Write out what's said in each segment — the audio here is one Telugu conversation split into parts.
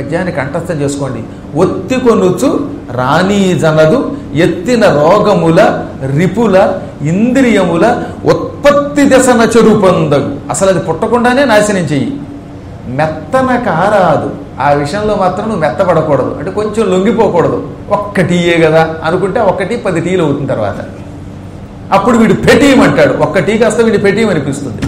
పద్యాన్ని కంఠస్థం చేసుకోండి ఒత్తి కొనుచు రాణీ జనదు ఎత్తిన రోగముల రిపుల ఇంద్రియముల ఉత్పత్తి దశన చెరుపొందగు అసలు అది పుట్టకుండానే నాశనం చెయ్యి మెత్తన కారాదు ఆ విషయంలో మాత్రం నువ్వు మెత్తపడకూడదు అంటే కొంచెం లొంగిపోకూడదు ఒక్క టీయే కదా అనుకుంటే ఒక్కటి పది టీలు అవుతుంది తర్వాత అప్పుడు వీడు పెటీం అంటాడు ఒక్క టీ కాస్త వీడు పెటీం అనిపిస్తుంది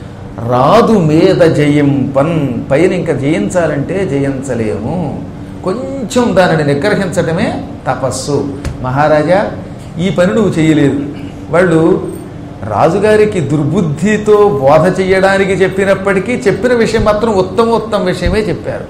రాదు మీద జయింపన్ పైన ఇంకా జయించాలంటే జయించలేము కొంచెం దానిని నిగ్రహించటమే తపస్సు మహారాజా ఈ పని నువ్వు చేయలేదు వాళ్ళు రాజుగారికి దుర్బుద్ధితో బోధ చేయడానికి చెప్పినప్పటికీ చెప్పిన విషయం మాత్రం ఉత్తమ ఉత్తమ విషయమే చెప్పారు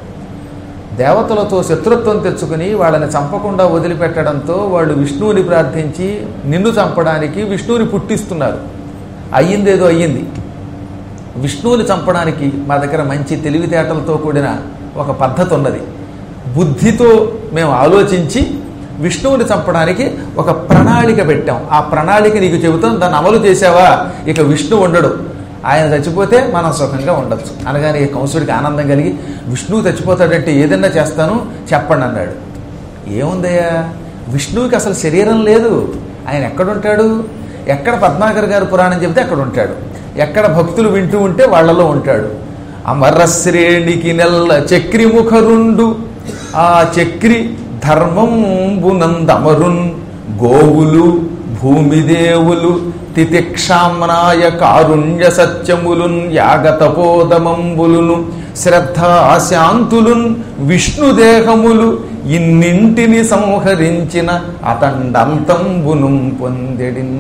దేవతలతో శత్రుత్వం తెచ్చుకుని వాళ్ళని చంపకుండా వదిలిపెట్టడంతో వాళ్ళు విష్ణువుని ప్రార్థించి నిన్ను చంపడానికి విష్ణువుని పుట్టిస్తున్నారు అయ్యిందేదో అయ్యింది విష్ణువుని చంపడానికి మా దగ్గర మంచి తెలివితేటలతో కూడిన ఒక పద్ధతి ఉన్నది బుద్ధితో మేము ఆలోచించి విష్ణువుని చంపడానికి ఒక ప్రణాళిక పెట్టాం ఆ ప్రణాళిక నీకు చెబుతాం దాన్ని అమలు చేసావా ఇక విష్ణువు ఉండడు ఆయన చచ్చిపోతే మనం సుఖంగా ఉండొచ్చు అనగానే ఈ కంసుడికి ఆనందం కలిగి విష్ణువు చచ్చిపోతాడంటే ఏదన్నా చేస్తాను చెప్పండి అన్నాడు ఏముందయ్యా విష్ణువుకి అసలు శరీరం లేదు ఆయన ఎక్కడుంటాడు ఎక్కడ పద్మాకర్ గారు పురాణం చెబితే అక్కడ ఉంటాడు ఎక్కడ భక్తులు వింటూ ఉంటే వాళ్ళలో ఉంటాడు అమరశ్రేణికి నెల్ల చక్రిముఖరుండు ఆ చక్రి ధర్మంబునందమరున్ గోవులు భూమిదేవులు తితిక్షామ్నాయ కారుణ్య సత్యములున్ యాగతపోదమంబులును శ్రద్ధాశాంతులున్ విష్ణుదేహములు ఇన్నింటిని సంహరించిన అతండంతంబును పొందెడిన్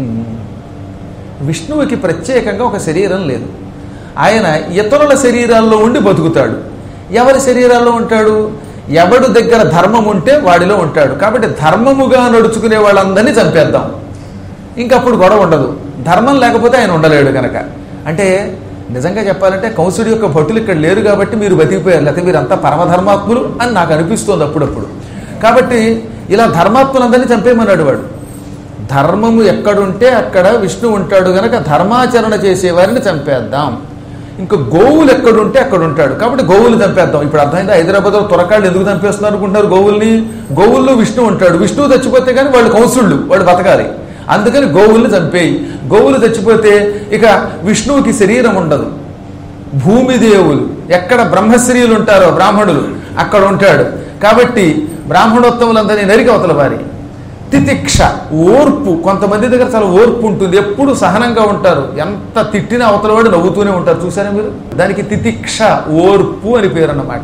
విష్ణువుకి ప్రత్యేకంగా ఒక శరీరం లేదు ఆయన ఇతరుల శరీరాల్లో ఉండి బతుకుతాడు ఎవరి శరీరాల్లో ఉంటాడు ఎవడు దగ్గర ధర్మం ఉంటే వాడిలో ఉంటాడు కాబట్టి ధర్మముగా నడుచుకునే వాళ్ళందరినీ చంపేద్దాం ఇంకప్పుడు గొడవ ఉండదు ధర్మం లేకపోతే ఆయన ఉండలేడు కనుక అంటే నిజంగా చెప్పాలంటే కంసుడి యొక్క భటులు ఇక్కడ లేరు కాబట్టి మీరు బతికిపోయారు లేకపోతే మీరంతా పరమధర్మాత్ములు అని నాకు అనిపిస్తోంది అప్పుడప్పుడు కాబట్టి ఇలా ధర్మాత్ములందరినీ చంపేయమన్నాడు వాడు ధర్మము ఎక్కడుంటే అక్కడ విష్ణు ఉంటాడు గనక ధర్మాచరణ చేసేవారిని చంపేద్దాం ఇంకా గోవులు ఎక్కడుంటే అక్కడ ఉంటాడు కాబట్టి గోవులు చంపేద్దాం ఇప్పుడు అర్థమైందా హైదరాబాద్లో తురకాళ్ళు ఎందుకు చంపేస్తున్నారు అనుకుంటున్నారు గోవుల్ని గోవుల్లో విష్ణు ఉంటాడు విష్ణువు చచ్చిపోతే కానీ వాళ్ళు కౌసుళ్ళు వాళ్ళు బతకాలి అందుకని గోవుల్ని చంపేయి గోవులు చచ్చిపోతే ఇక విష్ణువుకి శరీరం ఉండదు భూమిదేవులు ఎక్కడ బ్రహ్మశ్రీలు ఉంటారో బ్రాహ్మణులు అక్కడ ఉంటాడు కాబట్టి బ్రాహ్మణోత్తములందరినీ నరికి అవతల వారి తితిక్ష ఓర్పు కొంతమంది దగ్గర చాలా ఓర్పు ఉంటుంది ఎప్పుడు సహనంగా ఉంటారు ఎంత తిట్టినా అవతల వాడు నవ్వుతూనే ఉంటారు చూసారా మీరు దానికి తితిక్ష ఓర్పు అని పేరు అన్నమాట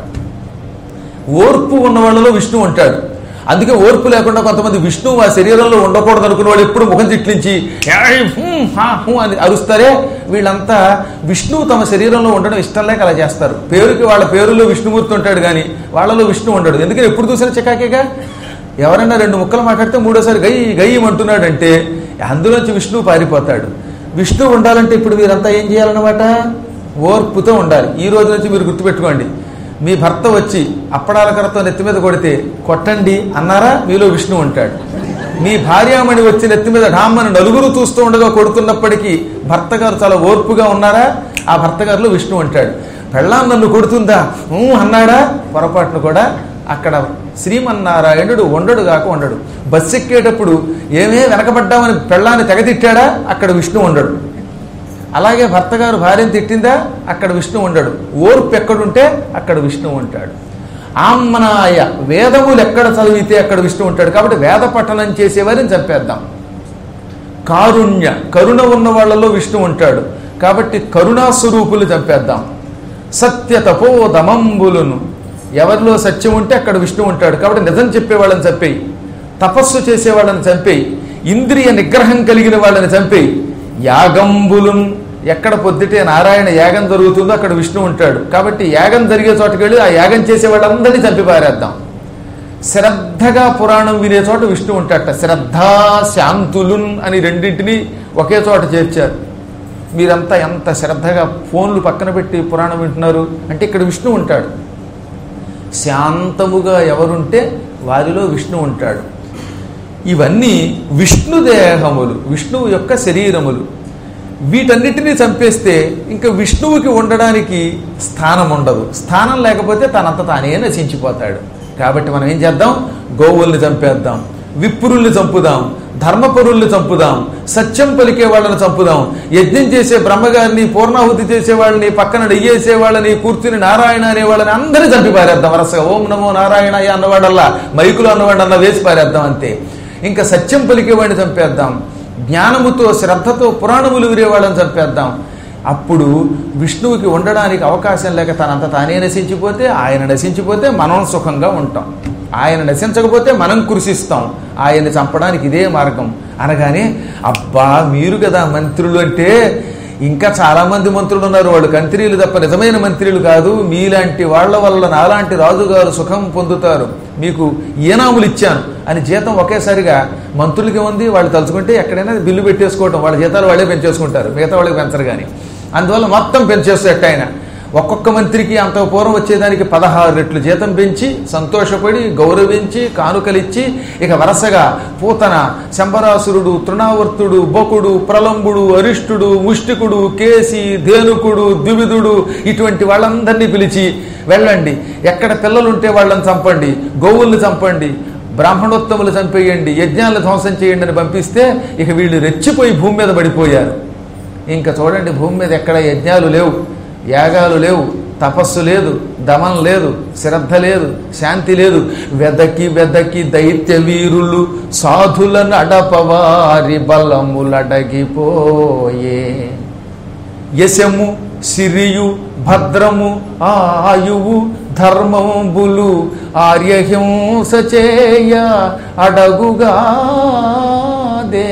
ఓర్పు ఉన్న వాళ్ళలో విష్ణు ఉంటాడు అందుకే ఓర్పు లేకుండా కొంతమంది విష్ణువు ఆ శరీరంలో ఉండకూడదు అనుకున్న వాళ్ళు ఎప్పుడు ముఖం చిట్లించి "ఏయ్, హుం, హా, హుం" అని అరుస్తారే వీళ్ళంతా విష్ణువు తమ శరీరంలో ఉండడం ఇష్టం లేక అలా చేస్తారు పేరుకి వాళ్ళ పేరులో విష్ణుమూర్తి ఉంటాడు కానీ వాళ్ళలో విష్ణు ఉండడు ఎందుకని ఎప్పుడు చూసినా చికాకేగా ఎవరైనా రెండు ముక్కలు మాట్లాడితే మూడోసారి గయ్యి గయ్యం అంటున్నాడంటే అందులోంచి విష్ణువు పారిపోతాడు విష్ణువు ఉండాలంటే ఇప్పుడు మీరంతా ఏం చేయాలన్నమాట ఓర్పుతో ఉండాలి ఈ రోజు నుంచి మీరు గుర్తుపెట్టుకోండి మీ భర్త వచ్చి అప్పడాల కర్రతో నెత్తి మీద కొడితే కొట్టండి అన్నారా మీలో విష్ణు ఉంటాడు మీ భార్యామణి వచ్చి నెత్తి మీద ఢామ్మని నలుగురు చూస్తూ ఉండగా కొడుతున్నప్పటికీ భర్త గారు చాలా ఓర్పుగా ఉన్నారా ఆ భర్త గారిలో విష్ణు ఉంటాడు పెళ్ళాం నన్ను కొడుతుందా ఊ అన్నాడా పొరపాటును కూడా అక్కడ శ్రీమన్నారాయణుడు ఉండడు కాక ఉండడు బస్సు ఎక్కేటప్పుడు ఏమే వెనకబడ్డామని పెళ్ళాన్ని తెగతిట్టాడా అక్కడ విష్ణు ఉండడు అలాగే భర్త గారు భార్యను తిట్టిందా అక్కడ విష్ణు ఉండడు ఓర్పు ఎక్కడుంటే అక్కడ విష్ణు ఉంటాడు ఆమ్మనాయ వేదములు ఎక్కడ చదివితే అక్కడ విష్ణు ఉంటాడు కాబట్టి వేద పఠనం చేసేవారిని చంపేద్దాం కారుణ్య కరుణ ఉన్న వాళ్ళలో విష్ణు ఉంటాడు కాబట్టి కరుణా స్వరూపులు చంపేద్దాం సత్య తపోదమంబులను ఎవరిలో సత్యం ఉంటే అక్కడ విష్ణు ఉంటాడు కాబట్టి నిజం చెప్పే వాళ్ళని చంపేయి తపస్సు చేసే వాళ్ళని చంపేయి ఇంద్రియ నిగ్రహం కలిగిన వాళ్ళని చంపేయి యాగంబులున్ ఎక్కడ పొద్దుటే నారాయణ యాగం జరుగుతుందో అక్కడ విష్ణు ఉంటాడు కాబట్టి యాగం జరిగే చోటకి వెళ్ళి ఆ యాగం చేసే వాళ్ళందరినీ చంపి పారేద్దాం శ్రద్ధగా పురాణం వినే చోట విష్ణు ఉంటాడట శ్రద్ధా శాంతులున్ అని రెండింటినీ ఒకే చోట చేర్చారు మీరంతా ఎంత శ్రద్ధగా ఫోన్లు పక్కన పెట్టి పురాణం వింటున్నారు అంటే ఇక్కడ విష్ణు ఉంటాడు శాంతముగా ఎవరుంటే వారిలో విష్ణు ఉంటాడు ఇవన్నీ విష్ణు దేహములు విష్ణువు యొక్క శరీరములు వీటన్నిటినీ చంపేస్తే ఇంకా విష్ణువుకి ఉండడానికి స్థానం ఉండదు స్థానం లేకపోతే తనంత తానే నశించిపోతాడు కాబట్టి మనం ఏం చేద్దాం గోవుల్ని చంపేద్దాం విప్రుల్ని చంపుదాం ధర్మపరుల్ని చంపుదాం సత్యం పలికే వాళ్ళని చంపుదాం యజ్ఞం చేసే బ్రహ్మగారిని పూర్ణాహుతి చేసే వాళ్ళని పక్కన నెయ్యేసే వాళ్ళని కూర్చుని నారాయణ అనే వాళ్ళని అందరినీ చంపి పారేద్దాం వరుసగా ఓం నమో నారాయణ అన్నవాడల్లా మైకులు అన్నవాడల్లా వేసి పారేద్దాం అంతే ఇంకా సత్యం పలికే వాడిని చంపేద్దాం జ్ఞానముతో శ్రద్ధతో పురాణములు విరే వాళ్ళని చంపేద్దాం అప్పుడు విష్ణువుకి ఉండడానికి అవకాశం లేక తనంత తానే నశించిపోతే ఆయన నశించిపోతే మనం సుఖంగా ఉంటాం ఆయన నశించకపోతే మనం కృషిస్తాం ఆయన్ని చంపడానికి ఇదే మార్గం అనగానే అబ్బా మీరు కదా మంత్రులు అంటే ఇంకా చాలా మంది మంత్రులు ఉన్నారు వాళ్ళు కంత్రీలు తప్ప నిజమైన మంత్రులు కాదు మీలాంటి వాళ్ళ వల్ల నాలాంటి రాజుగారు సుఖం పొందుతారు మీకు ఈనాములు ఇచ్చాను అని జీతం ఒకేసారిగా మంత్రులకి ఉంది వాళ్ళు తలుచుకుంటే ఎక్కడైనా బిల్లు పెట్టేసుకోవటం వాళ్ళ జీతాలు వాళ్ళే పెంచేసుకుంటారు మిగతా వాళ్ళకి పెంచరు కానీ అందువల్ల మొత్తం పెంచేసేట ఆయన ఒక్కొక్క మంత్రికి అంత పూర్వం వచ్చేదానికి పదహారు రెట్లు జీతం పెంచి సంతోషపడి గౌరవించి కానుకలిచ్చి ఇక వరసగా పూతన శంబరాసురుడు తృణావర్తుడు బకుడు ప్రలంబుడు అరిష్టుడు ముష్టికుడు కేసి ధేనుకుడు ద్వివిధుడు ఇటువంటి వాళ్ళందరినీ పిలిచి వెళ్ళండి ఎక్కడ పిల్లలుంటే వాళ్ళని చంపండి గోవుల్ని చంపండి బ్రాహ్మణోత్తములు చంపేయండి యజ్ఞాలను ధ్వంసం చేయండి అని పంపిస్తే ఇక వీళ్ళు రెచ్చిపోయి భూమి మీద పడిపోయారు ఇంకా చూడండి భూమి మీద ఎక్కడ యజ్ఞాలు లేవు యాగాలు లేవు తపస్సు లేదు దమం లేదు శ్రద్ధ లేదు శాంతి లేదు వెదకి వెదకి దైత్య వీరులు సాధుల నడపవారి బలములడగిపోయే యశము సిరియు భద్రము ఆయువు ధర్మంబులు ఆర్యహింస చేయ అడగుగాదే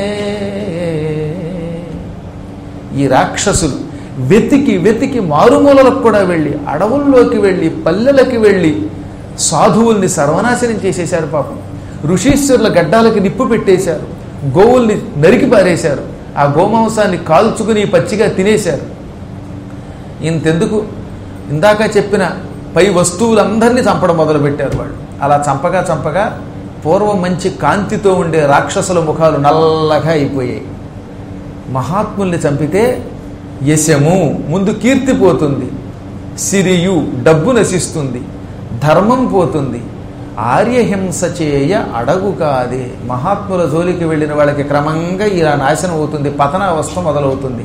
ఈ రాక్షసులు వెతికి వెతికి మారుమూలలకు కూడా వెళ్ళి అడవుల్లోకి వెళ్ళి పల్లెలకి వెళ్ళి సాధువుల్ని సర్వనాశనం చేసేశారు పాపం ఋషీశ్వరుల గడ్డాలకి నిప్పు పెట్టేశారు గోవుల్ని నరికి పారేశారు ఆ గోమాంసాన్ని కాల్చుకుని పచ్చిగా తినేశారు ఇంతెందుకు ఇందాక చెప్పిన పై వస్తువులందరినీ చంపడం మొదలుపెట్టారు వాళ్ళు అలా చంపగా చంపగా పూర్వం మంచి కాంతితో ఉండే రాక్షసుల ముఖాలు నల్లగా అయిపోయాయి మహాత్ముల్ని చంపితే యశము ముందు కీర్తి పోతుంది సిరియు డబ్బు నశిస్తుంది ధర్మం పోతుంది ఆర్యహింస చేయ అడగు కాదే మహాత్ముల జోలికి వెళ్ళిన వాళ్ళకి క్రమంగా ఇలా నాశనం అవుతుంది పతనావస్థ మొదలవుతుంది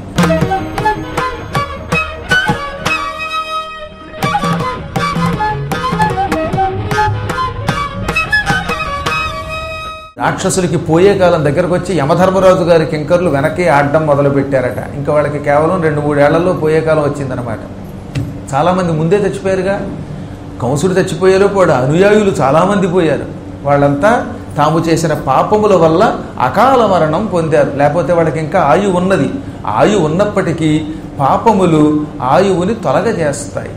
రాక్షసులకి పోయే కాలం దగ్గరకు వచ్చి యమధర్మరాజు గారి కింకర్లు వెనకే ఆడడం మొదలు పెట్టారట ఇంకా వాళ్ళకి కేవలం రెండు మూడేళ్లలో పోయే కాలం వచ్చిందనమాట చాలామంది ముందే చచ్చిపోయారుగా కంసుడు చచ్చిపోయారు కూడా అనుయాయులు చాలామంది పోయారు వాళ్ళంతా తాము చేసిన పాపముల వల్ల అకాల మరణం పొందారు లేకపోతే వాళ్ళకి ఇంకా ఆయు ఉన్నది ఆయు ఉన్నప్పటికీ పాపములు ఆయువుని తొలగజేస్తాయి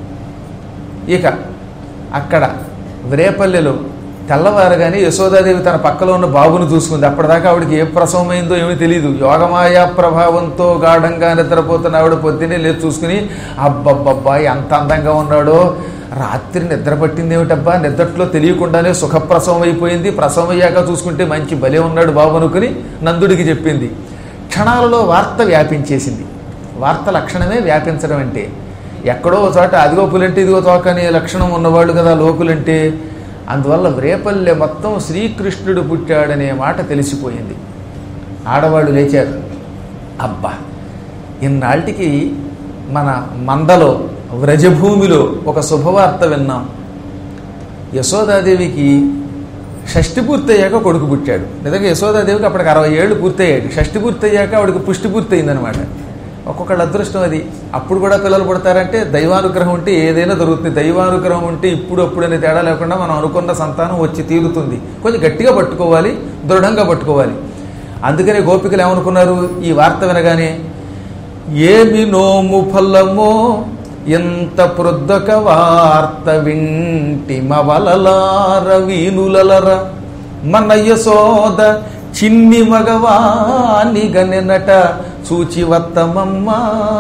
ఇక అక్కడ రేపల్లెలో తెల్లవారగానే యశోదాదేవి తన పక్కలో ఉన్న బాబును చూసుకుంది అప్పటిదాకా ఆవిడకి ఏ ప్రసవమైందో ఏమీ తెలియదు యోగమాయా ప్రభావంతో గాఢంగా నిద్రపోతున్న ఆవిడ పొద్దున్నే లేదు చూసుకుని అబ్బబ్బబ్బా ఎంత అందంగా ఉన్నాడో రాత్రి నిద్ర పట్టింది ఏమిటబ్బా నిద్రట్లో తెలియకుండానే సుఖప్రసవం అయిపోయింది ప్రసవం అయ్యాక చూసుకుంటే మంచి బలే ఉన్నాడు బాబు అనుకుని నందుడికి చెప్పింది క్షణాలలో వార్త వ్యాపించేసింది వార్త లక్షణమే వ్యాపించడం అంటే ఎక్కడో ఒక చోట అదిగో పులంటే ఇదిగో తోక అనే లక్షణం ఉన్నవాళ్ళు కదా లోకులంటే అందువల్ల రేపల్లె మొత్తం శ్రీకృష్ణుడు పుట్టాడనే మాట తెలిసిపోయింది ఆడవాళ్ళు లేచారు అబ్బా ఇన్నాళ్ళకి మన మందలో వ్రజభూమిలో ఒక శుభవార్త విన్నాం యశోదాదేవికి షష్టి పూర్తయ్యాక కొడుకు పుట్టాడు నిజంగా యశోదాదేవికి అప్పటికి అరవై ఏళ్ళు పూర్తయ్యాడు షష్టి పూర్తయ్యాక ఆవిడకి పుష్టి పూర్తయిందనమాట ఒక్కొక్కళ్ళ అదృష్టం అది అప్పుడు కూడా పిల్లలు పుడతారంటే దైవానుగ్రహం ఉంటే ఏదైనా దొరుకుతుంది దైవానుగ్రహం ఉంటే ఇప్పుడు అప్పుడు అనే తేడా లేకుండా మనం అనుకున్న సంతానం వచ్చి తీరుతుంది కొంచెం గట్టిగా పట్టుకోవాలి దృఢంగా పట్టుకోవాలి అందుకనే గోపికలు ఏమనుకున్నారు ఈ వార్త వినగానే ఏమి నోము ఫలమో ఎంత ప్రొద్దక వార్త వింటి మవలలార వీనులలర మన యశోద చిన్ని మగవాని గనెనట చూచి వత్తమమ్మా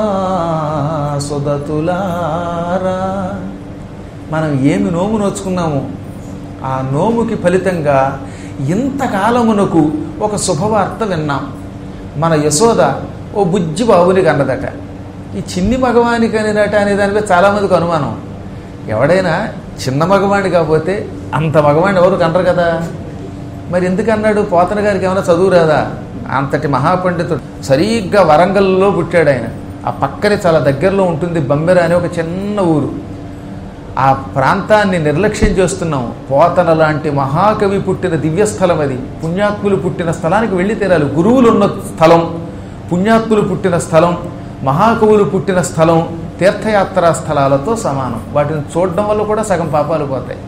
సుదతులారా మనం ఏమి నోము నోచుకున్నాము ఆ నోముకి ఫలితంగా ఇంతకాలమునకు ఒక శుభవార్త విన్నాం మన యశోద ఓ బుజ్జి బాబుని కన్నదట ఈ చిన్ని మగవాణి కనినట అనే దానిపై చాలామందికి అనుమానం ఎవడైనా చిన్న మగవాణి కాకపోతే అంత మగవాణి ఎవరు కనరు కదా మరి ఎందుకు అన్నాడు పోతన గారికి ఏమైనా చదువు రాదా అంతటి మహాపండితుడు సరిగ్గా వరంగల్లో పుట్టాడు ఆయన ఆ పక్కనే చాలా దగ్గరలో ఉంటుంది బొమ్మెర అనే ఒక చిన్న ఊరు ఆ ప్రాంతాన్ని నిర్లక్ష్యం చేస్తున్నాం పోతన లాంటి మహాకవి పుట్టిన దివ్యస్థలం అది పుణ్యాత్ములు పుట్టిన స్థలానికి వెళ్ళి తీరాలి గురువులు ఉన్న స్థలం పుణ్యాత్ములు పుట్టిన స్థలం మహాకవులు పుట్టిన స్థలం తీర్థయాత్రా స్థలాలతో సమానం వాటిని చూడడం వల్ల కూడా సగం పాపాలు పోతాయి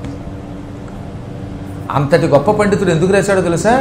అంతటి గొప్ప పండితుడు ఎందుకు రాశాడో తెలుసా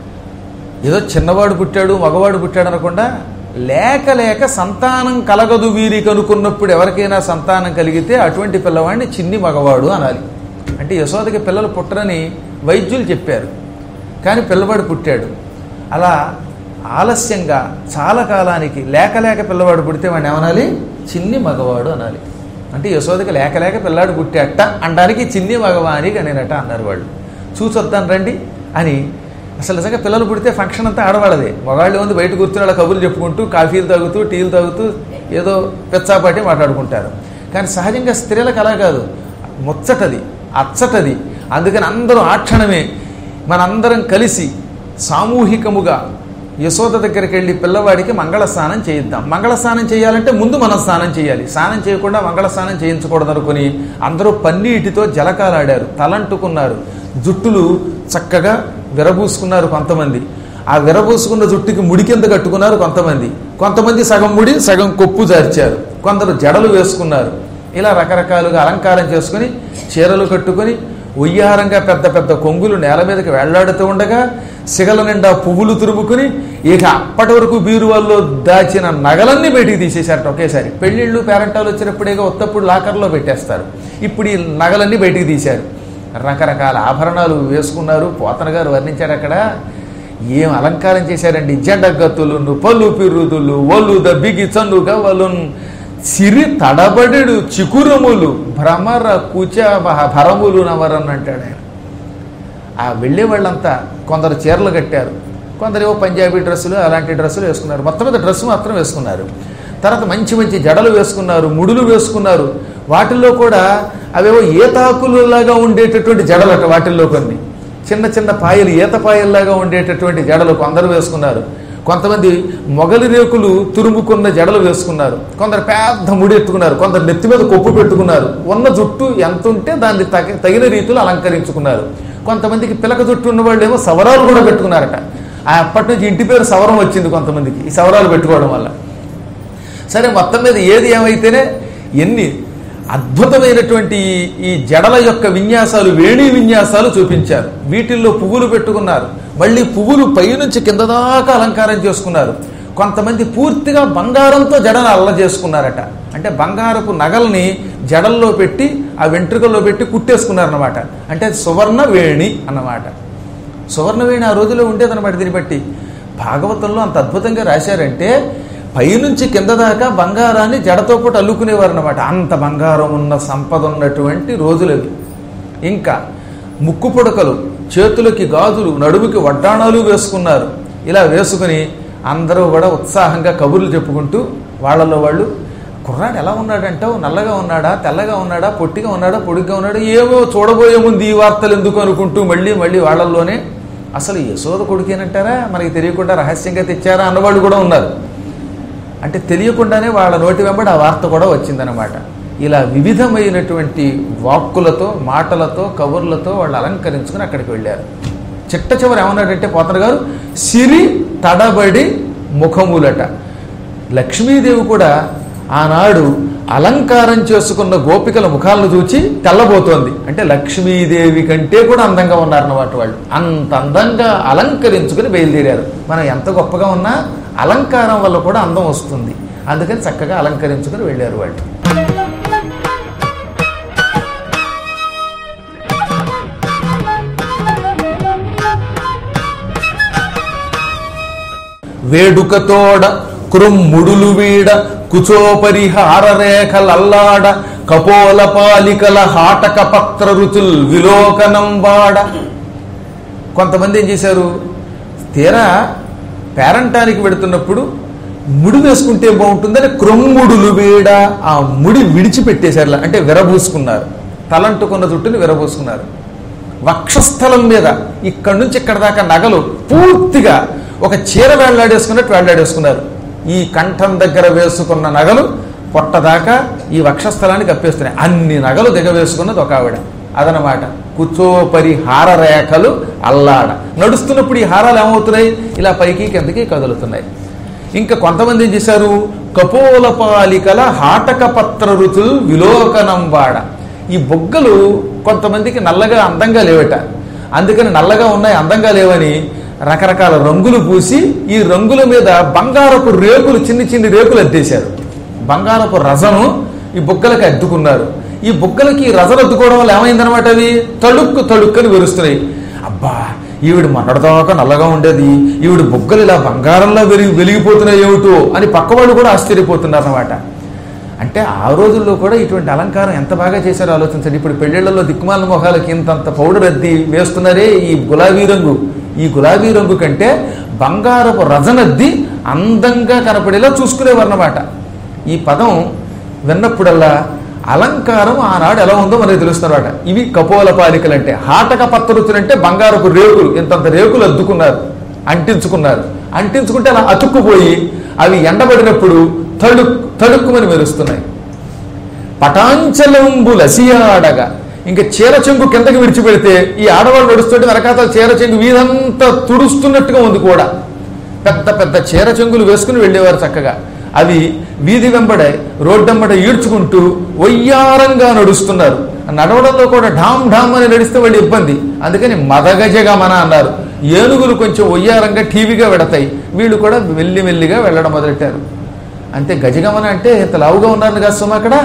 ఏదో చిన్నవాడు పుట్టాడు మగవాడు పుట్టాడు అనకుండా లేక లేక సంతానం కలగదు వీరికి అనుకున్నప్పుడు ఎవరికైనా సంతానం కలిగితే అటువంటి పిల్లవాడిని చిన్ని మగవాడు అనాలి అంటే యశోదకి పిల్లలు పుట్టరని వైద్యులు చెప్పారు కానీ పిల్లవాడు పుట్టాడు అలా ఆలస్యంగా చాలా కాలానికి లేక లేక పిల్లవాడు పుడితే వాడిని ఏమనాలి చిన్ని మగవాడు అనాలి అంటే యశోదకి లేక లేక పిల్లాడు పుట్టాట అనడానికి చిన్ని మగవాని కనేనట అన్నారు వాళ్ళు చూసొద్దాను రండి అని అసలు నిజంగా పిల్లలు పుడితే ఫంక్షన్ అంతా ఆడవాళ్ళదే మగాళ్ళు ఉంది బయట కూర్చుని వాళ్ళ కబుర్లు చెప్పుకుంటూ కాఫీలు తాగుతూ టీలు తాగుతూ ఏదో పెచ్చాపాటి మాట్లాడుకుంటారు కానీ సహజంగా స్త్రీలకు అలా కాదు ముచ్చటది అచ్చటది అందుకని అందరూ ఆ క్షణమే మనందరం కలిసి సామూహికముగా యశోద దగ్గరికి వెళ్ళి పిల్లవాడికి మంగళ స్నానం చేయిద్దాం మంగళ స్నానం చేయాలంటే ముందు మనం స్నానం చేయాలి స్నానం చేయకుండా మంగళ స్నానం చేయించకూడదు అనుకుని అందరూ పన్నీటితో జలకాలాడారు తలంటుకున్నారు జుట్టులు చక్కగా విరబూసుకున్నారు కొంతమంది ఆ విరబూసుకున్న జుట్టుకి ముడి కింద కట్టుకున్నారు కొంతమంది కొంతమంది సగం ముడి సగం కొప్పు జార్చారు కొందరు జడలు వేసుకున్నారు ఇలా రకరకాలుగా అలంకారం చేసుకుని చీరలు కట్టుకొని ఉయ్యారంగా పెద్ద పెద్ద కొంగులు నేల మీదకి వెళ్లాడుతూ ఉండగా సిగల నిండా పువ్వులు తురుముకుని ఇక అప్పటి వరకు బీరువాల్లో దాచిన నగలన్నీ బయటికి తీసేశారట ఒకేసారి పెళ్ళిళ్ళు పేరంటాలు వచ్చినప్పుడేగా ఉత్తప్పుడు లాకర్లో పెట్టేస్తారు ఇప్పుడు ఈ నగలన్నీ బయటికి తీశారు రకరకాల ఆభరణాలు వేసుకున్నారు పోతన గారు వర్ణించాడు అక్కడ ఏం అలంకారం చేశారండి జెండగత్తులు పళ్ళు పిరుదులు ఒళ్ళు దబ్బిగి చన్నుగా వాళ్ళు సిరి తడబడెడు చికురములు భ్రమర కుచ భరములు నవరన్ అంటాడు ఆయన ఆ వెళ్ళే వాళ్ళంతా కొందరు చీరలు కట్టారు కొందరేమో పంజాబీ డ్రెస్సులు అలాంటి డ్రెస్సులు వేసుకున్నారు మొత్తం మీద డ్రెస్సు మాత్రం వేసుకున్నారు తర్వాత మంచి మంచి జడలు వేసుకున్నారు ముడులు వేసుకున్నారు వాటిల్లో కూడా అవేవో ఈతాకులలాగా ఉండేటటువంటి జడలట వాటిల్లో కొన్ని చిన్న చిన్న పాయలు ఈత పాయల్లాగా ఉండేటటువంటి జడలు కొందరు వేసుకున్నారు కొంతమంది మొగలి రేకులు తురుముకున్న జడలు వేసుకున్నారు కొందరు పెద్ద ముడి ఎత్తుకున్నారు కొందరు నెత్తి మీద కొప్పు పెట్టుకున్నారు ఉన్న జుట్టు ఎంత ఉంటే దాన్ని తగ తగిన రీతిలో అలంకరించుకున్నారు కొంతమందికి పిలక జుట్టు ఉన్న వాళ్ళు ఏమో సవరాలు కూడా పెట్టుకున్నారట ఆ అప్పటి నుంచి ఇంటి పేరు సవరం వచ్చింది కొంతమందికి ఈ సవరాలు పెట్టుకోవడం వల్ల సరే మొత్తం మీద ఏది ఏమైతేనే ఎన్ని అద్భుతమైనటువంటి ఈ- ఈ జడల యొక్క విన్యాసాలు వేణి విన్యాసాలు చూపించారు వీటిల్లో పువ్వులు పెట్టుకున్నారు మళ్ళీ పువ్వులు పైనుంచి కింద దాకా అలంకారం చేసుకున్నారు కొంతమంది పూర్తిగా బంగారంతో జడను అల్ల చేసుకున్నారట అంటే బంగారపు నగల్ని జడల్లో పెట్టి ఆ వెంట్రుకల్లో పెట్టి కుట్టేసుకున్నారన్నమాట అంటే అది సువర్ణ వేణి అన్నమాట సువర్ణవేణి ఆ రోజుల్లో ఉండేదన్నమాట దీన్ని బట్టి భాగవతంలో అంత అద్భుతంగా రాశారంటే పైనుంచి కింద దాకా బంగారాన్ని జడతో పాటు అల్లుకునేవారు అనమాట అంత బంగారం ఉన్న సంపద ఉన్నటువంటి రోజులవి ఇంకా ముక్కు పుడకలు చేతులకి గాజులు నడుముకి వడ్డాణాలు వేసుకున్నారు ఇలా వేసుకుని అందరూ కూడా ఉత్సాహంగా కబుర్లు చెప్పుకుంటూ వాళ్ళలో వాళ్ళు కుర్రాడు ఎలా ఉన్నాడంటావు నల్లగా ఉన్నాడా తెల్లగా ఉన్నాడా పొట్టిగా ఉన్నాడా పొడిగ్గా ఉన్నాడా ఏమో చూడబోయే ముందు ఈ వార్తలు ఎందుకు అనుకుంటూ మళ్ళీ మళ్ళీ వాళ్ళల్లోనే అసలు యశోద కొడుకేనంటారా మనకి తెలియకుండా రహస్యంగా తెచ్చారా అన్నవాళ్ళు కూడా ఉన్నారు అంటే తెలియకుండానే వాళ్ళ నోటి వెంబడి ఆ వార్త కూడా వచ్చిందనమాట ఇలా వివిధమైనటువంటి వాక్కులతో మాటలతో కబుర్లతో వాళ్ళు అలంకరించుకుని అక్కడికి వెళ్ళారు చిట్ట చివరి ఏమన్నాడంటే పోతన గారు సిరి తడబడి ముఖములట లక్ష్మీదేవి కూడా ఆనాడు అలంకారం చేసుకున్న గోపికల ముఖాలను చూచి తెల్లబోతోంది అంటే లక్ష్మీదేవి కంటే కూడా అందంగా ఉన్నారన్నమాట వాళ్ళు అంత అందంగా అలంకరించుకుని బయలుదేరారు మనం ఎంత గొప్పగా ఉన్నా అలంకారం వల్ల కూడా అందం వస్తుంది అందుకని చక్కగా అలంకరించుకుని వెళ్ళారు వాళ్ళు వేడుకతోడ కృమ్ముడులు వీడ కుచోపరిహార రేఖలల్లాడ కపోల పాలికల హాటక పత్ర రుచుల్ విలోకనం వాడ కొంతమంది ఏం చేశారు తీరా పేరంటానికి వెడుతున్నప్పుడు ముడి వేసుకుంటే బాగుంటుందని క్రొమ్ముడులు వేడ ఆ ముడి విడిచిపెట్టేశారు అంటే విరబూసుకున్నారు తలంటుకున్న జుట్టుని విరబూసుకున్నారు వక్షస్థలం మీద ఇక్కడి నుంచి ఇక్కడ దాకా నగలు పూర్తిగా ఒక చీర వేళ్లాడేసుకున్నట్టు వేళ్లాడేసుకున్నారు ఈ కంఠం దగ్గర వేసుకున్న నగలు పొట్టదాకా ఈ వక్షస్థలానికి కప్పేస్తున్నాయి అన్ని నగలు దిగవేసుకున్నది ఒక ఆవిడ అదనమాట కుచోపరి హార రేఖలు అల్లాడ నడుస్తున్నప్పుడు ఈ హారాలు ఏమవుతున్నాయి ఇలా పైకి కిందకి కదులుతున్నాయి ఇంకా కొంతమంది ఏం చేశారు కపోల పాలికల హాటక పత్ర రుచులు విలోకనం వాడ ఈ బొగ్గలు కొంతమందికి నల్లగా అందంగా లేవట అందుకని నల్లగా ఉన్నాయి అందంగా లేవని రకరకాల రంగులు పూసి ఈ రంగుల మీద బంగారపు రేకులు చిన్ని చిన్ని రేకులు అద్దేశారు బంగారపు రజను ఈ బుగ్గలకి అద్దుకున్నారు ఈ బుగ్గలకి ఈ రజను అద్దుకోవడం వల్ల ఏమైందనమాట అవి తళుక్కు తళుక్కని విరుస్తున్నాయి అబ్బా ఈవిడ మొన్నటిదాకా నల్లగా ఉండేది ఈవిడ బుగ్గలు ఇలా బంగారంలో వెలిగి వెలిగిపోతున్నాయి ఏమిటో అని పక్కవాళ్ళు కూడా ఆశ్చర్యపోతున్నారు అనమాట అంటే ఆ రోజుల్లో కూడా ఇటువంటి అలంకారం ఎంత బాగా చేశారో ఆలోచించండి ఇప్పుడు పెళ్ళిళ్ళలో దిక్కుమాల మొహాలకి ఇంతంత పౌడర్ అద్ది వేస్తున్నారే ఈ గులాబీ రంగు ఈ గులాబీ రంగు కంటే బంగారపు రజనద్ది అందంగా కనపడేలా చూసుకునేవారన్నమాట ఈ పదం విన్నప్పుడల్లా అలంకారం ఆనాడు ఎలా ఉందో మనకి తెలుస్తున్నమాట ఇవి కపోల పాలికలు అంటే హాటక పత్తరుచులు అంటే బంగారపు రేకులు ఇంతంత రేకులు అద్దుకున్నారు అంటించుకున్నారు అంటించుకుంటే అలా అతుక్కుపోయి అవి ఎండబడినప్పుడు తడుక్ తడుక్కుమని మెరుస్తున్నాయి పటాంచలంబు లసియాడగా ఇంకా చీర చెంగు కిందకి విడిచిపెడితే ఈ ఆడవాళ్ళు నడుస్తుంటే వెనకాతల చీర చెంగు వీధంతా తుడుస్తున్నట్టుగా ఉంది కూడా పెద్ద పెద్ద చీర చెంగులు వేసుకుని వెళ్ళేవారు చక్కగా అవి వీధి వెంబడ రోడ్డెంబడ ఈడ్చుకుంటూ వయ్యారంగా నడుస్తున్నారు నడవడంలో కూడా ఢామ్ ఢామ్ అని నడిస్తే వాళ్ళు ఇబ్బంది అందుకని మదగజగమన అన్నారు ఏనుగులు కొంచెం వయ్యారంగా టీవీగా వెడతాయి వీళ్ళు కూడా మెల్లి మెల్లిగా వెళ్ళడం మొదలెట్టారు అంతే గజగమన అంటే ఇంత లావుగా ఉన్నారు కదా సుమ అక్కడ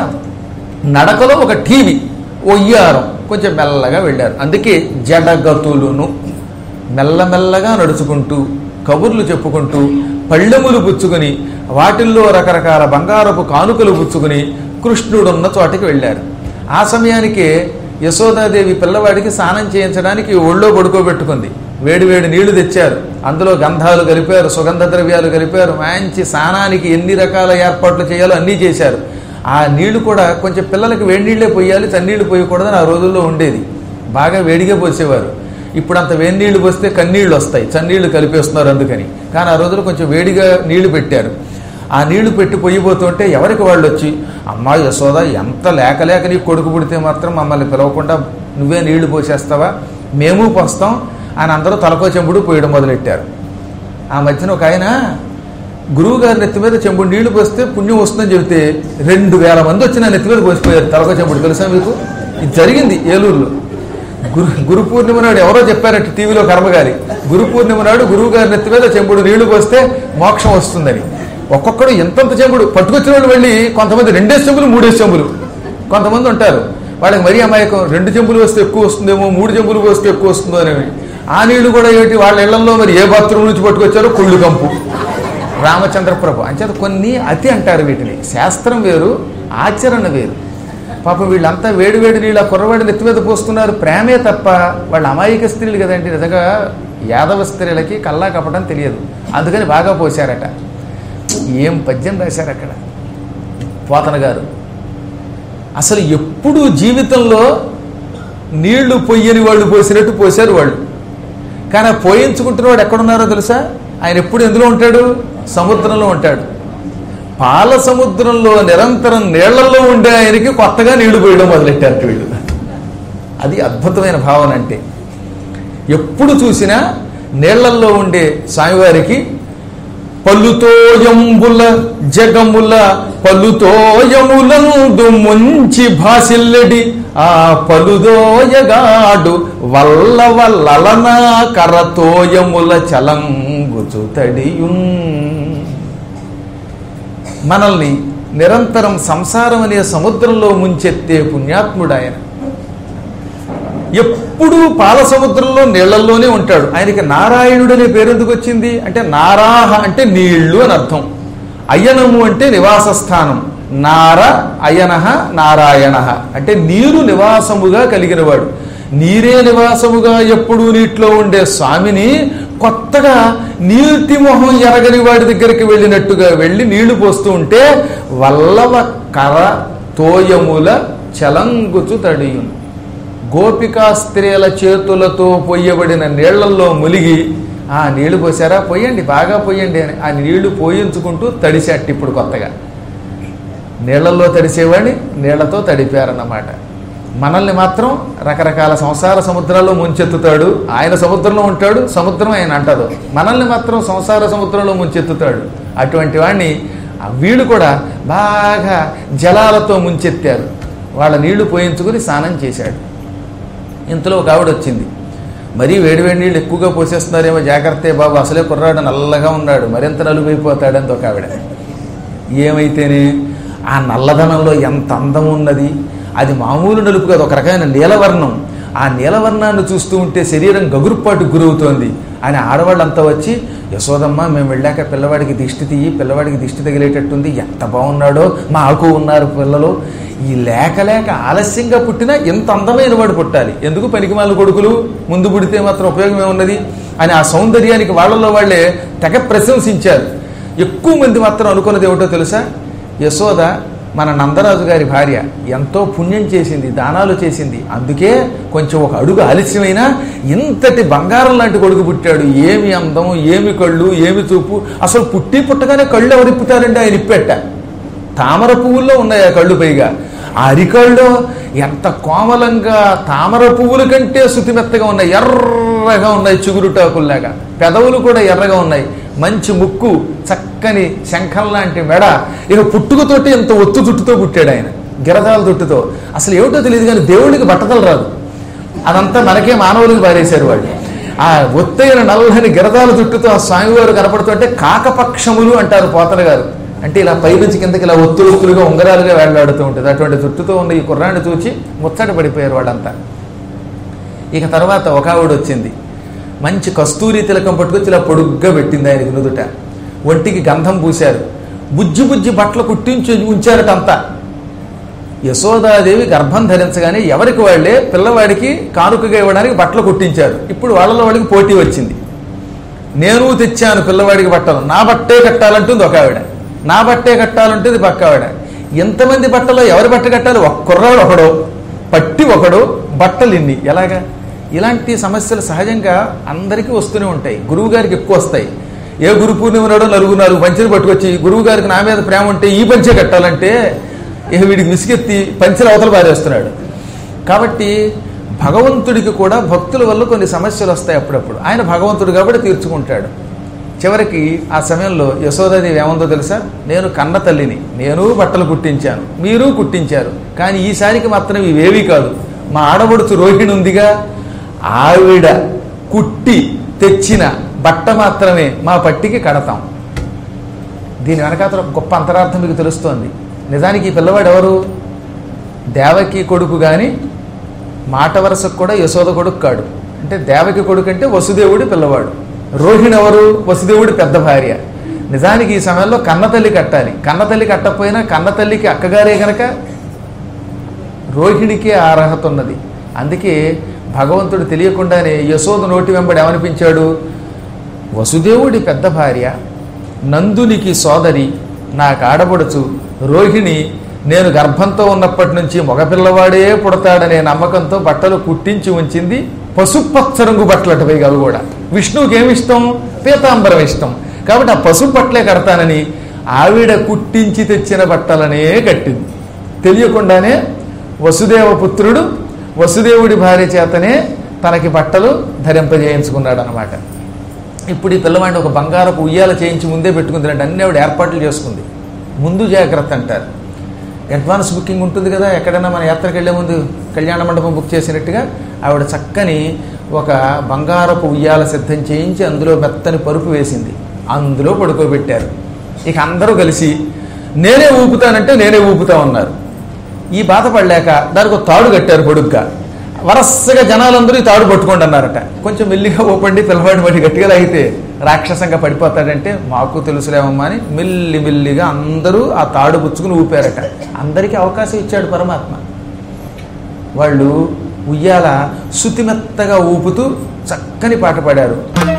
నడకలో ఒక టీవీ ఒయ్యారం కొంచెం మెల్లగా వెళ్ళారు అందుకే జడగతులును మెల్లమెల్లగా నడుచుకుంటూ కబుర్లు చెప్పుకుంటూ పళ్ళెములు పుచ్చుకుని వాటిల్లో రకరకాల బంగారపు కానుకలు పుచ్చుకుని కృష్ణుడున్న చోటకి వెళ్ళారు ఆ సమయానికే యశోదాదేవి పిల్లవాడికి స్నానం చేయించడానికి ఒళ్ళో పడుకోబెట్టుకుంది వేడి వేడి నీళ్లు తెచ్చారు అందులో గంధాలు కలిపారు సుగంధ ద్రవ్యాలు కలిపారు మంచి స్నానానికి ఎన్ని రకాల ఏర్పాట్లు చేయాలో అన్నీ చేశారు ఆ నీళ్లు కూడా కొంచెం పిల్లలకి వేడి నీళ్ళే పోయాలి చన్నీళ్లు పోయకూడదని ఆ రోజుల్లో ఉండేది బాగా వేడిగా పోసేవారు ఇప్పుడు అంత వేడి నీళ్లు పోస్తే కన్నీళ్లు వస్తాయి చన్నీళ్లు కలిపేస్తున్నారు అందుకని కానీ ఆ రోజుల్లో కొంచెం వేడిగా నీళ్లు పెట్టారు ఆ నీళ్లు పెట్టి పొయ్యిపోతుంటే ఎవరికి వాళ్ళు వచ్చి అమ్మా యశోద ఎంత లేక లేక నీకు కొడుకు పుడితే మాత్రం మమ్మల్ని పిలవకుండా నువ్వే నీళ్లు పోసేస్తావా మేము పోస్తాం అని అందరూ తలకో చెంబుడు పోయడం మొదలెట్టారు ఆ మధ్యన ఒక ఆయన గురువు గారి నెత్తి మీద చెంబుడు నీళ్లు పోస్తే పుణ్యం వస్తుందని చెబితే రెండు వేల మంది వచ్చి నా నెత్తి మీద పోసిపోయారు తలకో చెంబుడు తెలుసా మీకు ఇది జరిగింది ఏలూరులో గురు గురు పూర్ణిమ నాడు ఎవరో చెప్పారట టీవీలో కర్మగారి గురు పూర్ణిమ నాడు గురువు గారి నెత్తి మీద చెంబుడు నీళ్లు పోస్తే మోక్షం వస్తుందని ఒక్కొక్కడు ఎంతంత చెంబుడు పట్టుకొచ్చిన వాళ్ళు వెళ్ళి కొంతమంది రెండేసి చెంబులు మూడేసి చెంబులు కొంతమంది ఉంటారు వాళ్ళకి మరీ అమాయకం రెండు చెంబులు వస్తే ఎక్కువ వస్తుందేమో మూడు చెంబులు వస్తే ఎక్కువ వస్తుందో అనేవి ఆ నీళ్లు కూడా ఏంటి వాళ్ళ ఇళ్లలో మరి ఏ బాత్రూమ్ నుంచి పట్టుకొచ్చారో కుళ్ళు కంపు రామచంద్ర ప్రభు అంచేత కొన్ని అతి అంటారు వీటిని శాస్త్రం వేరు ఆచరణ వేరు పాపం వీళ్ళంతా వేడి వేడి నీళ్ళు ఆ కుర్రవాడి నెత్తి మీద పోస్తున్నారు ప్రేమే తప్ప వాళ్ళ అమాయక స్త్రీలు కదండి నిజంగా యాదవ స్త్రీలకి కల్లా కప్పడం తెలియదు అందుకని బాగా పోశారట ఏం పద్యం రాశారు అక్కడ పోతన గారు అసలు ఎప్పుడు జీవితంలో నీళ్లు పొయ్యని వాళ్ళు పోసినట్టు పోశారు వాళ్ళు కానీ ఆ పోయించుకుంటున్నవాడు ఎక్కడున్నారో తెలుసా ఆయన ఎప్పుడు ఎందులో ఉంటాడు సముద్రంలో ఉంటాడు పాల సముద్రంలో నిరంతరం నీళ్లలో ఉండే ఆయనకి కొత్తగా నీళ్లు పోయడం మొదలెట్టారు వీళ్ళు అది అద్భుతమైన భావన అంటే ఎప్పుడు చూసినా నీళ్లల్లో ఉండే స్వామివారికి పలుతోయంబుల జగముల పలుతోయములందు ముంచి భాసిల్లెడి ఆ పలుదోయగాడు వల్ల వల్లలనా కరతోయముల చలంగుచు తడియున్ మనల్ని నిరంతరం సంసారం అనే సముద్రంలో ముంచెత్తే పుణ్యాత్ముడు ఆయన ఎప్పుడూ పాల సముద్రంలో నీళ్లల్లోనే ఉంటాడు ఆయనకి నారాయణుడు అనే పేరు ఎందుకు వచ్చింది అంటే నారాహ అంటే నీళ్లు అని అర్థం అయనము అంటే నివాస స్థానం నార అయనహ నారాయణ అంటే నీరు నివాసముగా కలిగినవాడు నీరే నివాసముగా ఎప్పుడూ నీటిలో ఉండే స్వామిని కొత్తగా నీటి మొహం ఎరగని వాడి దగ్గరికి వెళ్ళినట్టుగా వెళ్ళి నీళ్లు పోస్తూ ఉంటే వల్లవ కర తోయముల చలంగుచు తడియును గోపికా స్త్రీల చేతులతో పొయ్యబడిన నీళ్లలో ములిగి ఆ నీళ్లు పోసారా పోయండి బాగా పోయండి అని ఆ నీళ్లు పోయించుకుంటూ తడిసేట ఇప్పుడు కొత్తగా నీళ్లలో తడిసేవాడిని నీళ్లతో తడిపారన్నమాట మనల్ని మాత్రం రకరకాల సంసార సముద్రాల్లో ముంచెత్తుతాడు ఆయన సముద్రంలో ఉంటాడు సముద్రం ఆయన అంటారు మనల్ని మాత్రం సంసార సముద్రంలో ముంచెత్తుతాడు అటువంటి వాడిని ఆ వీళ్ళు కూడా బాగా జలాలతో ముంచెత్తారు వాళ్ళ నీళ్లు పోయించుకుని స్నానం చేశాడు ఇంతలో ఒక ఆవిడ వచ్చింది మరీ వేడి వేడి నీళ్ళు ఎక్కువగా పోసేస్తున్నారేమో జాగ్రత్త బాబు అసలే కుర్రాడు నల్లగా ఉన్నాడు మరింత నలుగైపోతాడని ఒక ఆవిడ ఏమైతేనే ఆ నల్లదనంలో ఎంత అందం ఉన్నది అది మామూలు నలుపు కాదు ఒక రకమైన నీలవర్ణం ఆ నీలవర్ణాన్ని చూస్తూ ఉంటే శరీరం గగురుపాటు గురవుతోంది అని ఆడవాళ్ళంతా వచ్చి యశోదమ్మ మేము వెళ్ళాక పిల్లవాడికి దిష్టి తీయి పిల్లవాడికి దిష్టి తగిలేటట్టుంది ఎంత బాగున్నాడో మాకు ఉన్నారు పిల్లలు ఈ లేక లేక ఆలస్యంగా పుట్టినా ఎంత అందమైన వాడు పుట్టాలి ఎందుకు పనికిమాల కొడుకులు ముందు పుడితే మాత్రం ఉపయోగం ఏమున్నది అని ఆ సౌందర్యానికి వాళ్ళలో వాళ్ళే తెగ ప్రశంసించారు ఎక్కువ మంది మాత్రం అనుకున్నది ఏమిటో తెలుసా యశోద మన నందరాజు గారి భార్య ఎంతో పుణ్యం చేసింది దానాలు చేసింది అందుకే కొంచెం ఒక అడుగు ఆలస్యమైనా ఇంతటి బంగారం లాంటి కొడుకు పుట్టాడు ఏమి అందం ఏమి కళ్ళు ఏమి చూపు అసలు పుట్టి పుట్టగానే కళ్ళు ఎవరిప్పుతారండి ఆయన ఇప్పెట్ట తామర పువ్వుల్లో ఉన్నాయి ఆ కళ్ళు పైగా ఆ అరికళ్ళు ఎంత కోమలంగా తామర పువ్వుల కంటే శుతిమెత్తగా ఉన్నాయి ఎర్రగా ఉన్నాయి చిగురుటాకుల్లాగా పెదవులు కూడా ఎర్రగా ఉన్నాయి మంచి ముక్కు చక్కని శంఖం లాంటి మెడ ఇక పుట్టుకతోటి ఎంత ఒత్తు జుట్టుతో పుట్టాడు ఆయన గిరదాల జుట్టుతో అసలు ఏమిటో తెలియదు కానీ దేవుడికి బట్టతలు రాదు అదంతా మనకే మానవులకు పారేశారు వాళ్ళు ఆ ఒత్తైన నల్లని గిరదాల జుట్టుతో ఆ స్వామివారు కనపడుతుంటే కాకపక్షములు అంటారు పోతన గారు అంటే ఇలా పైనుంచి కిందకి ఇలా ఒత్తులు ఒత్తులుగా ఉంగరాలుగా వేళ్లాడుతూ ఉంటుంది అటువంటి జుట్టుతో ఉన్న ఈ కుర్రాన్ని చూచి ముచ్చట పడిపోయారు వాళ్ళంతా ఇక తర్వాత ఒక ఆవిడ వచ్చింది మంచి కస్తూరి తిలకం పట్టుకొచ్చి ఇలా పొడుగ్గా పెట్టింది ఆయనకి నుదుట ఒంటికి గంధం పూశారు బుజ్జి బుజ్జి బట్టలు కుట్టించి ఉంచారట అంతా యశోదాదేవి గర్భం ధరించగానే ఎవరికి వాళ్ళే పిల్లవాడికి కానుకగా ఇవ్వడానికి బట్టలు కుట్టించారు ఇప్పుడు వాళ్ళలో వాళ్ళకి పోటీ వచ్చింది నేను తెచ్చాను పిల్లవాడికి బట్టలు నా బట్టే కట్టాలంటుంది ఒక ఆవిడ నా బట్టే కట్టాలంటుంది పక్క ఆవిడ ఎంతమంది బట్టలో ఎవరి బట్ట కట్టాలి ఒక కుర్రాడు ఒకడు పట్టి ఒకడు బట్టలు ఇన్ని ఎలాగా ఇలాంటి సమస్యలు సహజంగా అందరికీ వస్తూనే ఉంటాయి గురువు గారికి ఎక్కువ వస్తాయి ఏ గురు పూర్ణిమ నాడో నలుగురు నాలుగు పంచెలు పట్టుకొచ్చి గురువు గారికి నా మీద ప్రేమ ఉంటే ఈ పంచే కట్టాలంటే ఇక వీడికి విసిగెత్తి పంచెల అవతల పారేస్తున్నాడు కాబట్టి భగవంతుడికి కూడా భక్తుల వల్ల కొన్ని సమస్యలు వస్తాయి అప్పుడప్పుడు ఆయన భగవంతుడు కాబట్టి తీర్చుకుంటాడు చివరికి ఆ సమయంలో యశోదాదేవి ఏముందో తెలుసా నేను కన్న తల్లిని నేను బట్టలు కుట్టించాను మీరు కుట్టించారు కానీ ఈసారికి మాత్రం ఇవేవీ కాదు మా ఆడబడుచు రోహిణి ఉందిగా ఆవిడ కుట్టి తెచ్చిన బట్ట మాత్రమే మా పట్టికి కడతాం దీని వెనకాతల ఒక గొప్ప అంతరార్థం మీకు తెలుస్తోంది నిజానికి ఈ పిల్లవాడు ఎవరు దేవకి కొడుకు కానీ మాట వరసకు కూడా యశోద కొడుకు కాడు అంటే దేవకి కొడుకు అంటే వసుదేవుడి పిల్లవాడు రోహిణి ఎవరు వసుదేవుడి పెద్ద భార్య నిజానికి ఈ సమయంలో కన్నతల్లి కట్టాలి కన్నతల్లి కట్టకపోయినా కన్నతల్లికి అక్కగారే గనక రోహిణికి ఆ అర్హత ఉన్నది అందుకే భగవంతుడు తెలియకుండానే యశోద నోటి వెంబడి ఏమనిపించాడు వసుదేవుడి పెద్ద భార్య నందునికి సోదరి నాకు ఆడబడుచు రోహిణి నేను గర్భంతో ఉన్నప్పటి నుంచి మగపిల్లవాడే పుడతాడనే నమ్మకంతో బట్టలు కుట్టించి ఉంచింది పసుపచ్చ రంగు బట్టలట పైగా అవి కూడా విష్ణువుకి ఏమి ఇష్టం పీతాంబరం ఇష్టం కాబట్టి ఆ పసుపు బట్టలే కడతానని ఆవిడ కుట్టించి తెచ్చిన బట్టలనే కట్టింది తెలియకుండానే వసుదేవ పుత్రుడు వసుదేవుడి భార్య చేతనే తనకి బట్టలు ధరింపజేయించుకున్నాడు అనమాట ఇప్పుడు ఈ పిల్లవాడిని ఒక బంగారపు ఉయ్యాల చేయించి ముందే పెట్టుకుంది అంటే అన్ని ఆవిడ ఏర్పాట్లు చేసుకుంది ముందు జాగ్రత్త అంటారు అడ్వాన్స్ బుకింగ్ ఉంటుంది కదా ఎక్కడైనా మన యాత్రకు వెళ్ళే ముందు కళ్యాణ మండపం బుక్ చేసినట్టుగా ఆవిడ చక్కని ఒక బంగారపు ఉయ్యాల సిద్ధం చేయించి అందులో మెత్తని పరుపు వేసింది అందులో పడుకోబెట్టారు ఇక అందరూ కలిసి నేనే ఊపుతానంటే నేనే ఊపుతా ఉన్నారు ఈ బాధపడలేక దానికి ఒక తాడు కట్టారు పొడుగ్గా వరసగా జనాలందరూ ఈ తాడు పట్టుకోండి అన్నారట కొంచెం మెల్లిగా ఓపండి పిల్లవాడిని బట్టి గట్టిగా అయితే రాక్షసంగా పడిపోతాడంటే మాకు తెలుసులేమమ్మా అని మెల్లి మెల్లిగా అందరూ ఆ తాడు పుచ్చుకుని ఊపారట అందరికీ అవకాశం ఇచ్చాడు పరమాత్మ వాళ్ళు ఉయ్యాల శుతిమెత్తగా ఊపుతూ చక్కని పాట పాడారు